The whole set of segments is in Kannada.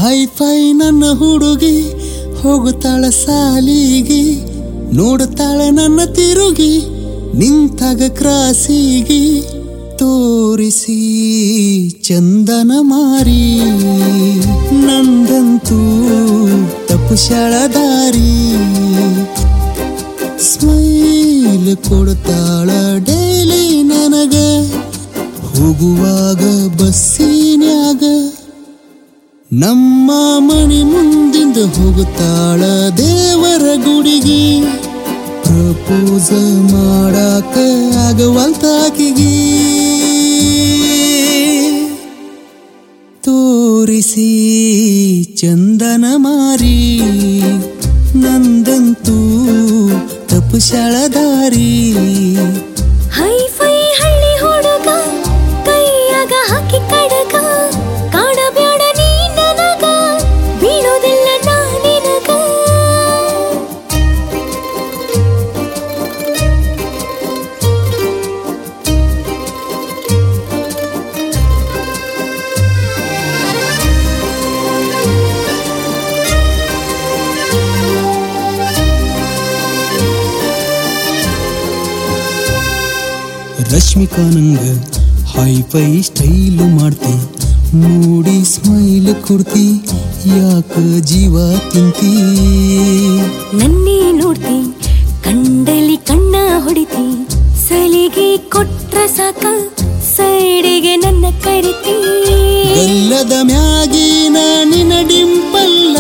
ಹೈ ಫೈ ನನ್ನ ಹುಡುಗಿ ಹೋಗುತ್ತಾಳ ಸಾಲಿಗೆ ನೋಡುತ್ತಾಳ ನನ್ನ ತಿರುಗಿ ನಿಂತಾಗ ಕ್ರಾಸಿಗೆ ತೋರಿಸಿ ಚಂದನ ಮಾರಿ ನಂದಂತೂ ತಪ್ಪು ದಾರಿ ಸ್ಮೈಲ್ ಕೊಡ್ತಾಳ ಡೈಲಿ ನನಗ ಹೋಗುವಾಗ ಬಸ್ಸಿನ್ಯಾಗ ನಮ್ಮ ಮನೆ ಮುಂದಿಂದ ಹೋಗುತ್ತಾಳ ದೇವರ ಗುಡಿಗೆ ಪ್ರಪೋಸ ಮಾಡಾಕ ಆಗವಲ್ತಾಕಿಗೆ ತೋರಿಸಿ ಚಂದನ ಮಾರಿ ನಂದಂತೂ ತಪ್ಪು ದಾರಿ ಹೈ ಫೈ ಹಳ್ಳಿ ಹುಡುಗ ಕೈಯಾಗ ಹಾಕಿ ಕಡಗ ಕಾಣಬ್ಯಾಡ ನೀ ನನಗ ಬೀಳೋದಿಲ್ಲ ನಾ ನಿನಗ ರಶ್ಮಿಕಾ ನಂಗ ಹೈ ಫೈ ಸ್ಟೈಲ್ ಮಾಡ್ತಿ ನೋಡಿ ಸ್ಮೈಲ್ ಕೊಡ್ತಿ ಯಾಕ ಜೀವ ತಿಂತಿ ನನ್ನೇ ನೋಡ್ತಿ ಕಂಡಲಿ ಕಣ್ಣ ಹೊಡಿತಿ ಸಲಿಗೆ ಕೊಟ್ರ ಸಾಕ ಸೈಡಿಗೆ ನನ್ನ ಕರಿತಿ ಗಲ್ಲದ ಮ್ಯಾಗಿನ ನಿನ ಡಿಂಪಲ್ಲ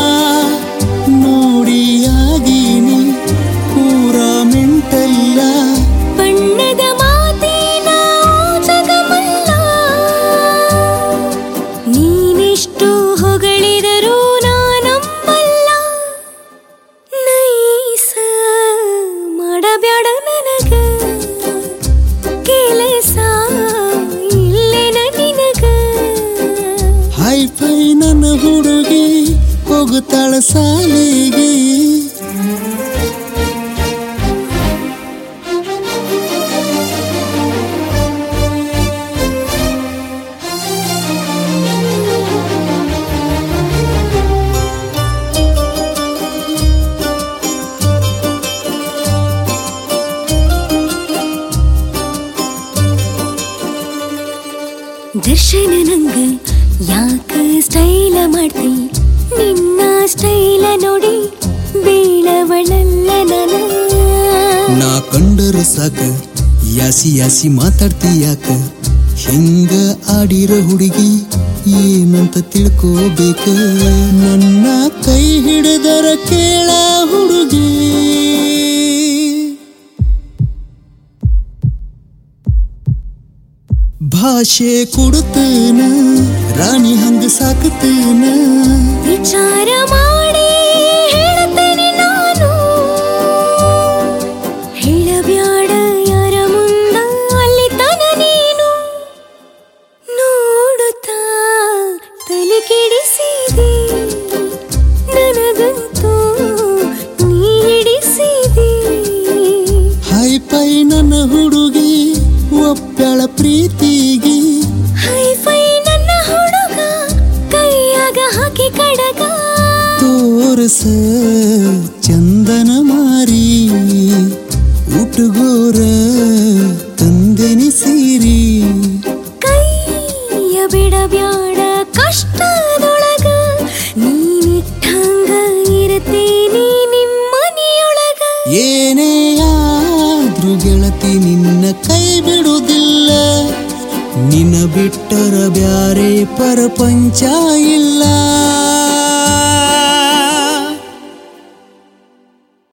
ನೋಡಿ ಆಗೀನಿ ಪೂರ ಮೆಂಟಲ್ಲ ಬಣ್ಣದ ಮಾತಿನ ಜಗಮಲ್ಲ ನೀನೆಷ್ಟು ಹೊಗಳಿದರೂ ನಾನಂಬಲ್ಲ ನೈಸ ಮಾಡಬ್ಯಾಡ ನನಗ ಕೆಲಸ ಇಲ್ಲೇನ ನಿನಗ ಹೈ ಫೈ ನನ್ನ ಹುಡುಗಿ ಹೋಗುತ್ತಾಳ ಸಾಲಿಗೆ ದರ್ಶನ ನಂಗ ಯಾಕ ಸ್ಟೈಲ ಮಾಡ್ತಿ ನಿನ್ನ ಸ್ಟೈಲ ನೋಡಿ ಬೀಳವಳಲ್ಲ ನನ ನಾ ಕಂಡರ ಸಾಕ ಯಾಸಿ ಯಾಸಿ ಮಾತಾಡ್ತಿ ಯಾಕ ಹಿಂಗ ಆಡಿರ ಹುಡುಗಿ ಏನಂತ ತಿಳ್ಕೋಬೇಕ ನನ್ನ ಕೈ ಹಿಡಿದರ ಕೇಳ ಹುಡುಗಿ ಭಾಷೆ ಕೊಡುತ್ತೇನ ರಾಣಿ ಹಂಗ ಸಾಕತೇನ ವಿಚಾರ ಮಾಡಿ ಹೇಳ್ತೇನೆ ನಾನು ಹೇಳಬ್ಯಾಡ ಯಾರ ಮುಂದ ಅಲ್ಲಿ ತನ ನೀನು ನೋಡುತ್ತಾ ತಲೆ ಕೆಡಿಸಿದೆ ನನಗಂತೂ ನೀ ಹಿಡಿಸಿದೆ ಹೈ ಪೈ ನನ್ನ ಹುಡುಗಿ ಒಪ್ಪ್ಯಾಳ ಪ್ರೀತಿಗೆ ಹೈ ಫೈ ನನ್ನ ಹುಡುಗ ಕೈಯಾಗ ಹಾಕಿ ಕಡಗ ತೋರಸ ಚಂದನ ಮಾರಿ ಉಟುಗೋರ ತಂದೆನಿ ಸೀರಿ ಕೈಯ ಬಿಡಬ್ಯಾಡ ಕಷ್ಟದೊಳಗ ನೀನಿಟ್ಟಂಗ ಇರ್ತೀನಿ ನಿಮ್ಮನೆಯೊಳಗ ಏನೇ ಆದ್ರೂ ಗೆಳತಿ ನಿನ್ನ ಕೈ ಬಿಡುವುದಿಲ್ಲ ನಿನ್ನ ಬಿಟ್ಟರ ಬ್ಯಾರೆ ಪರಪಂಚ ಇಲ್ಲ